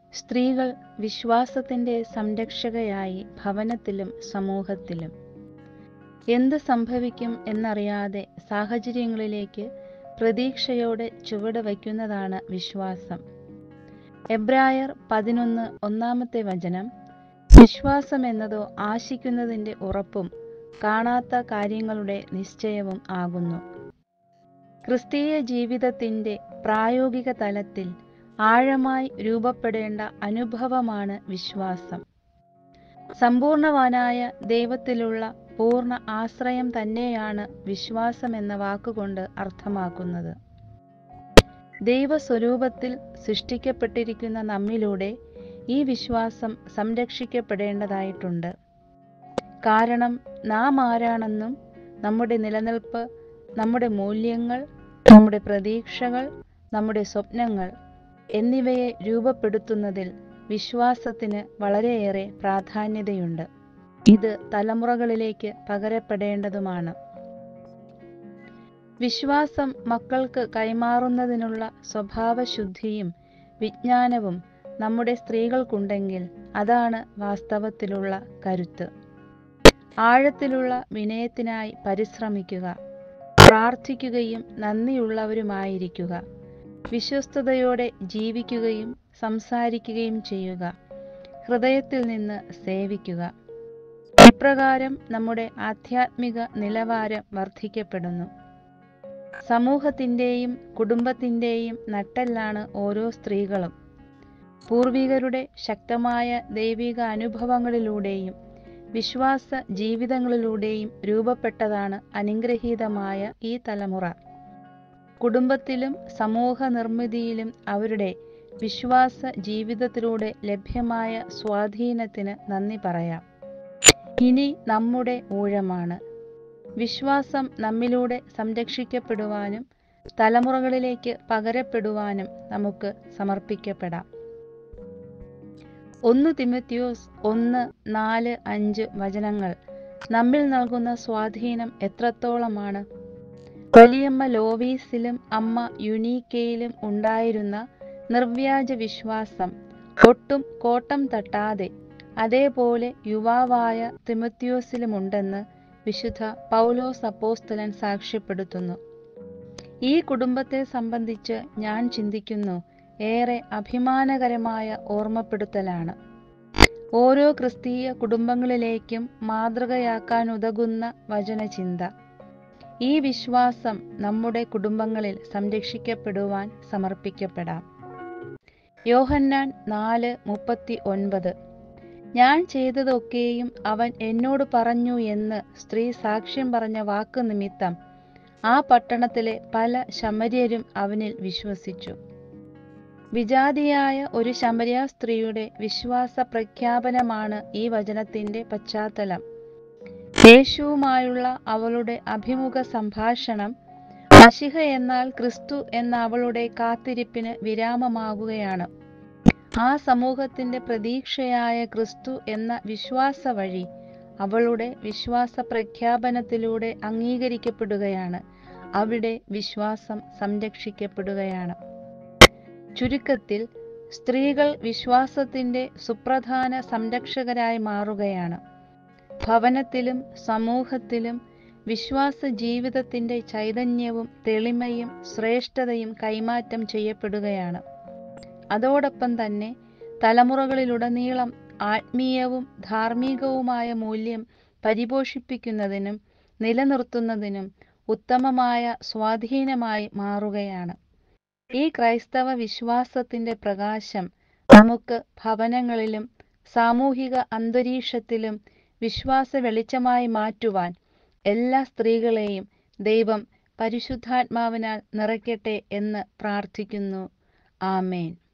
സ്ത്രീകൾ വിശ്വാസത്തിന്റെ സംരക്ഷകയായി ഭവനത്തിലും സമൂഹത്തിലും എന്ത് സംഭവിക്കും എന്നറിയാതെ സാഹചര്യങ്ങളിലേക്ക് പ്രതീക്ഷയോടെ ചുവട് വയ്ക്കുന്നതാണ് വിശ്വാസം എബ്രായർ പതിനൊന്ന് ഒന്നാമത്തെ വചനം വിശ്വാസം എന്നതോ ആശിക്കുന്നതിന്റെ ഉറപ്പും കാണാത്ത കാര്യങ്ങളുടെ നിശ്ചയവും ആകുന്നു ക്രിസ്തീയ ജീവിതത്തിന്റെ പ്രായോഗിക തലത്തിൽ ആഴമായി രൂപപ്പെടേണ്ട അനുഭവമാണ് വിശ്വാസം സമ്പൂർണവാനായ ദൈവത്തിലുള്ള പൂർണ്ണ ആശ്രയം തന്നെയാണ് വിശ്വാസം എന്ന വാക്കുകൊണ്ട് അർത്ഥമാക്കുന്നത് ദൈവസ്വരൂപത്തിൽ സൃഷ്ടിക്കപ്പെട്ടിരിക്കുന്ന നമ്മിലൂടെ ഈ വിശ്വാസം സംരക്ഷിക്കപ്പെടേണ്ടതായിട്ടുണ്ട് കാരണം നാം ആരാണെന്നും നമ്മുടെ നിലനിൽപ്പ് നമ്മുടെ മൂല്യങ്ങൾ നമ്മുടെ പ്രതീക്ഷകൾ നമ്മുടെ സ്വപ്നങ്ങൾ എന്നിവയെ രൂപപ്പെടുത്തുന്നതിൽ വിശ്വാസത്തിന് വളരെയേറെ പ്രാധാന്യതയുണ്ട് ഇത് തലമുറകളിലേക്ക് പകരപ്പെടേണ്ടതുമാണ് വിശ്വാസം മക്കൾക്ക് കൈമാറുന്നതിനുള്ള സ്വഭാവശുദ്ധിയും വിജ്ഞാനവും നമ്മുടെ സ്ത്രീകൾക്കുണ്ടെങ്കിൽ അതാണ് വാസ്തവത്തിലുള്ള കരുത്ത് ആഴത്തിലുള്ള വിനയത്തിനായി പരിശ്രമിക്കുക പ്രാർത്ഥിക്കുകയും നന്ദിയുള്ളവരുമായിരിക്കുക വിശ്വസ്തയോടെ ജീവിക്കുകയും സംസാരിക്കുകയും ചെയ്യുക ഹൃദയത്തിൽ നിന്ന് സേവിക്കുക ഇപ്രകാരം നമ്മുടെ ആധ്യാത്മിക നിലവാരം വർദ്ധിക്കപ്പെടുന്നു സമൂഹത്തിൻ്റെയും കുടുംബത്തിൻ്റെയും നട്ടെല്ലാണ് ഓരോ സ്ത്രീകളും പൂർവികരുടെ ശക്തമായ ദൈവിക അനുഭവങ്ങളിലൂടെയും വിശ്വാസ ജീവിതങ്ങളിലൂടെയും രൂപപ്പെട്ടതാണ് അനുഗ്രഹീതമായ ഈ തലമുറ കുടുംബത്തിലും സമൂഹ നിർമ്മിതിയിലും അവരുടെ വിശ്വാസ ജീവിതത്തിലൂടെ ലഭ്യമായ സ്വാധീനത്തിന് നന്ദി പറയാം ഇനി നമ്മുടെ ഊഴമാണ് വിശ്വാസം നമ്മിലൂടെ സംരക്ഷിക്കപ്പെടുവാനും തലമുറകളിലേക്ക് പകരപ്പെടുവാനും നമുക്ക് സമർപ്പിക്കപ്പെടാം ഒന്ന് തിമത്യോസ് ഒന്ന് നാല് അഞ്ച് വചനങ്ങൾ നമ്മിൽ നൽകുന്ന സ്വാധീനം എത്രത്തോളമാണ് വലിയമ്മ ലോവീസിലും അമ്മ യുനീക്കയിലും ഉണ്ടായിരുന്ന നിർവ്യാജ വിശ്വാസം ഒട്ടും കോട്ടം തട്ടാതെ അതേപോലെ യുവാവായ തിമത്യോസിലുമുണ്ടെന്ന് വിശുദ്ധ പൗലോസ് അപ്പോസ്തലൻ സാക്ഷ്യപ്പെടുത്തുന്നു ഈ കുടുംബത്തെ സംബന്ധിച്ച് ഞാൻ ചിന്തിക്കുന്നു ഏറെ അഭിമാനകരമായ ഓർമ്മപ്പെടുത്തലാണ് ഓരോ ക്രിസ്തീയ കുടുംബങ്ങളിലേക്കും മാതൃകയാക്കാനുതകുന്ന വചനചിന്ത ഈ വിശ്വാസം നമ്മുടെ കുടുംബങ്ങളിൽ സംരക്ഷിക്കപ്പെടുവാൻ സമർപ്പിക്കപ്പെടാം യോഹന്നാൻ നാല് മുപ്പത്തി ഒൻപത് ഞാൻ ചെയ്തതൊക്കെയും അവൻ എന്നോട് പറഞ്ഞു എന്ന് സ്ത്രീ സാക്ഷ്യം പറഞ്ഞ വാക്ക് നിമിത്തം ആ പട്ടണത്തിലെ പല ശമര്യരും അവനിൽ വിശ്വസിച്ചു വിജാതിയായ ഒരു ശമര്യ സ്ത്രീയുടെ വിശ്വാസ പ്രഖ്യാപനമാണ് ഈ വചനത്തിന്റെ പശ്ചാത്തലം യേശുവുമായുള്ള അവളുടെ അഭിമുഖ സംഭാഷണം മഷിഹ എന്നാൽ ക്രിസ്തു എന്ന അവളുടെ കാത്തിരിപ്പിന് വിരാമമാകുകയാണ് ആ സമൂഹത്തിന്റെ പ്രതീക്ഷയായ ക്രിസ്തു എന്ന വിശ്വാസ വഴി അവളുടെ വിശ്വാസ പ്രഖ്യാപനത്തിലൂടെ അംഗീകരിക്കപ്പെടുകയാണ് അവിടെ വിശ്വാസം സംരക്ഷിക്കപ്പെടുകയാണ് ചുരുക്കത്തിൽ സ്ത്രീകൾ വിശ്വാസത്തിന്റെ സുപ്രധാന സംരക്ഷകരായി മാറുകയാണ് ഭവനത്തിലും സമൂഹത്തിലും വിശ്വാസ ജീവിതത്തിന്റെ ചൈതന്യവും തെളിമയും ശ്രേഷ്ഠതയും കൈമാറ്റം ചെയ്യപ്പെടുകയാണ് അതോടൊപ്പം തന്നെ തലമുറകളിലുടനീളം ആത്മീയവും ധാർമ്മികവുമായ മൂല്യം പരിപോഷിപ്പിക്കുന്നതിനും നിലനിർത്തുന്നതിനും ഉത്തമമായ സ്വാധീനമായി മാറുകയാണ് ഈ ക്രൈസ്തവ വിശ്വാസത്തിന്റെ പ്രകാശം നമുക്ക് ഭവനങ്ങളിലും സാമൂഹിക അന്തരീക്ഷത്തിലും വിശ്വാസ വെളിച്ചമായി മാറ്റുവാൻ എല്ലാ സ്ത്രീകളെയും ദൈവം പരിശുദ്ധാത്മാവിനാൽ നിറയ്ക്കട്ടെ എന്ന് പ്രാർത്ഥിക്കുന്നു ആമേൻ